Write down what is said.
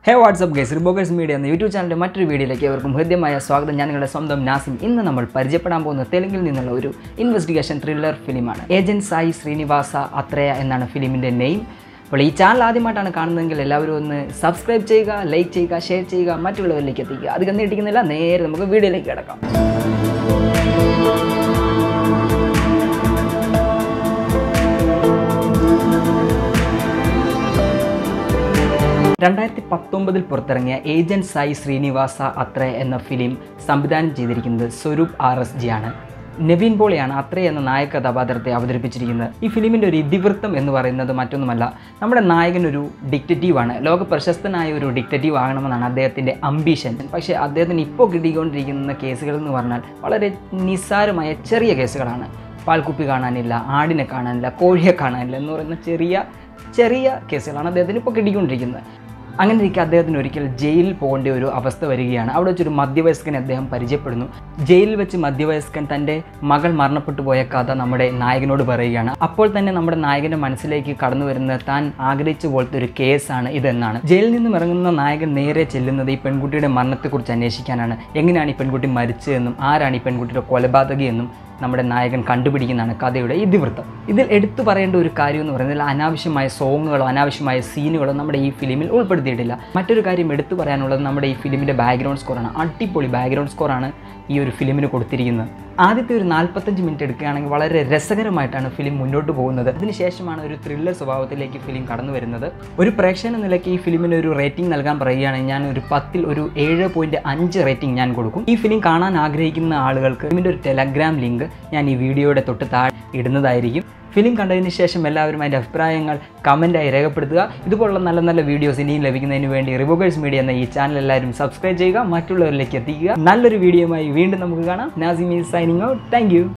ഹേ what's up guys റിബോഗേഴ്സ് media എന്ന YouTube ചാനലിൻ്റെ മറ്റൊരു വീഡിയോയിലേക്ക് അവർക്കും ഹൃദ്യമായ സ്വാഗതം ഞാൻ നിങ്ങളുടെ സ്വന്തം നാസിം ഇന്ന് നമ്മൾ പരിചയപ്പെടാൻ പോകുന്ന തെലുങ്കിൽ നിന്നുള്ള ഒരു ഇൻവെസ്റ്റിഗേഷൻ ത്രില്ലർ ഫിലിമാണ് ഏജന്റ് സായി ശ്രീനിവാസ അത്രയ എന്നാണ് ഫിലിമിൻ്റെ നെയിം അപ്പോൾ ഈ ചാനൽ ആദ്യമായിട്ടാണ് കാണുന്നതെങ്കിൽ എല്ലാവരും ഒന്ന് സബ്സ്ക്രൈബ് ചെയ്യുക ലൈക്ക് ചെയ്യുക ഷെയർ ചെയ്യുക മറ്റുള്ളവരിലേക്ക് എത്തിക്കുക അധികം നീട്ടിക്കുന്നില്ല നേരെ നമുക്ക് വീഡിയോയിലേക്ക് കിടക്കാം രണ്ടായിരത്തി പത്തൊമ്പതിൽ പുറത്തിറങ്ങിയ ഏജന്റ് സായി ശ്രീനിവാസ അത്ര എന്ന ഫിലിം സംവിധാനം ചെയ്തിരിക്കുന്നത് സ്വരൂപ് ആർ എസ് ജി ആണ് നവീൻ പോളിയാണ് അത്ര എന്ന നായക കഥാപാത്രത്തെ അവതരിപ്പിച്ചിരിക്കുന്നത് ഈ ഫിലിമിൻ്റെ ഒരു ഇതിവൃത്തം എന്ന് പറയുന്നത് മറ്റൊന്നുമല്ല നമ്മുടെ നായകൻ ഒരു ഡിക്റ്ററ്റീവാണ് ലോക പ്രശസ്തനായ ഒരു ഡിക്റ്ററ്റീവ് ആകണമെന്നാണ് അദ്ദേഹത്തിൻ്റെ അംബീഷൻ പക്ഷേ അദ്ദേഹത്തിന് ഇപ്പോൾ കിട്ടിക്കൊണ്ടിരിക്കുന്ന കേസുകൾ എന്ന് പറഞ്ഞാൽ വളരെ നിസ്സാരമായ ചെറിയ കേസുകളാണ് പാൽക്കുപ്പി കാണാനില്ല ആടിനെ കാണാനില്ല കോഴിയെ കാണാനില്ല എന്ന് പറയുന്ന ചെറിയ ചെറിയ കേസുകളാണ് അദ്ദേഹത്തിന് ഇപ്പോൾ കിട്ടിക്കൊണ്ടിരിക്കുന്നത് അങ്ങനെ ഇരിക്കെ അദ്ദേഹത്തിന് ഒരിക്കൽ ജയിലിൽ പോകേണ്ട ഒരു അവസ്ഥ വരികയാണ് അവിടെ വെച്ചൊരു മധ്യവയസ്കനെ അദ്ദേഹം പരിചയപ്പെടുന്നു ജയിലിൽ വെച്ച് മധ്യവയസ്കൻ തൻ്റെ മകൾ മരണപ്പെട്ടു പോയ കഥ നമ്മുടെ നായകനോട് പറയുകയാണ് അപ്പോൾ തന്നെ നമ്മുടെ നായകൻ്റെ മനസ്സിലേക്ക് കടന്നു വരുന്ന താൻ ആഗ്രഹിച്ച പോലത്തെ ഒരു കേസാണ് ഇതെന്നാണ് ജയിലിൽ നിന്നും ഇറങ്ങുന്ന നായകൻ നേരെ ചെല്ലുന്നത് ഈ പെൺകുട്ടിയുടെ മരണത്തെക്കുറിച്ച് അന്വേഷിക്കാനാണ് എങ്ങനെയാണ് ഈ പെൺകുട്ടി മരിച്ചതെന്നും ആരാണ് ഈ പെൺകുട്ടിയുടെ കൊലപാതകയെന്നും നമ്മുടെ നായകൻ കണ്ടുപിടിക്കുന്നതാണ് കഥയുടെ ഇതിവൃത്തം ഇതിൽ എടുത്തു പറയേണ്ട ഒരു കാര്യം എന്ന് പറയുന്നത് അനാവശ്യമായ സോങ്ങുകളോ അനാവശ്യമായ സീനുകളോ നമ്മുടെ ഈ ഫിലിമിൽ ഉൾപ്പെടുത്തിയിട്ടില്ല മറ്റൊരു കാര്യം എടുത്തു പറയാനുള്ളത് നമ്മുടെ ഈ ഫിലിമിൻ്റെ ബാക്ക്ഗ്രൗണ്ട് സ്കോറാണ് അടിപൊളി ബാക്ക്ഗ്രൗണ്ട് സ്കോറാണ് ഈ ഒരു ഫിലിമിന് കൊടുത്തിരിക്കുന്നത് ആദ്യത്തെ ഒരു നാൽപ്പത്തഞ്ച് മിനിറ്റ് എടുക്കുകയാണെങ്കിൽ വളരെ രസകരമായിട്ടാണ് ഫിലിം മുന്നോട്ട് പോകുന്നത് അതിനുശേഷമാണ് ഒരു ത്രില്ലർ സ്വഭാവത്തിലേക്ക് ഫിലിം കടന്നു വരുന്നത് ഒരു പ്രേക്ഷകൻ എന്ന നിലയ്ക്ക് ഈ ഫിലിമിന് ഒരു റേറ്റിംഗ് നൽകാൻ പറയുകയാണെങ്കിൽ ഞാൻ ഒരു പത്തിൽ ഒരു ഏഴ് പോയിൻറ്റ് അഞ്ച് റേറ്റിംഗ് ഞാൻ കൊടുക്കും ഈ ഫിലിം കാണാൻ ആഗ്രഹിക്കുന്ന ആളുകൾക്ക് ഫിലിമിൻ്റെ ഒരു ടെലഗ്രാം ലിങ്ക് ഞാൻ ഈ വീഡിയോയുടെ തൊട്ട് താഴെ ഇടുന്നതായിരിക്കും ഫിലിം കണ്ടതിന് ശേഷം എല്ലാവരും അതിൻ്റെ അഭിപ്രായങ്ങൾ കമൻറ്റായി രേഖപ്പെടുത്തുക ഇതുപോലുള്ള നല്ല നല്ല വീഡിയോസ് ഇനിയും ലഭിക്കുന്നതിന് വേണ്ടി റിവോഗേഴ്സ് മീഡിയ എന്ന ഈ ചാനൽ എല്ലാവരും സബ്സ്ക്രൈബ് ചെയ്യുക മറ്റുള്ളവരിലേക്ക് എത്തിക്കുക നല്ലൊരു വീഡിയോയുമായി വീണ്ടും നമുക്ക് കാണാം നാസിമി സൈനിങ് ഔട്ട് താങ്ക്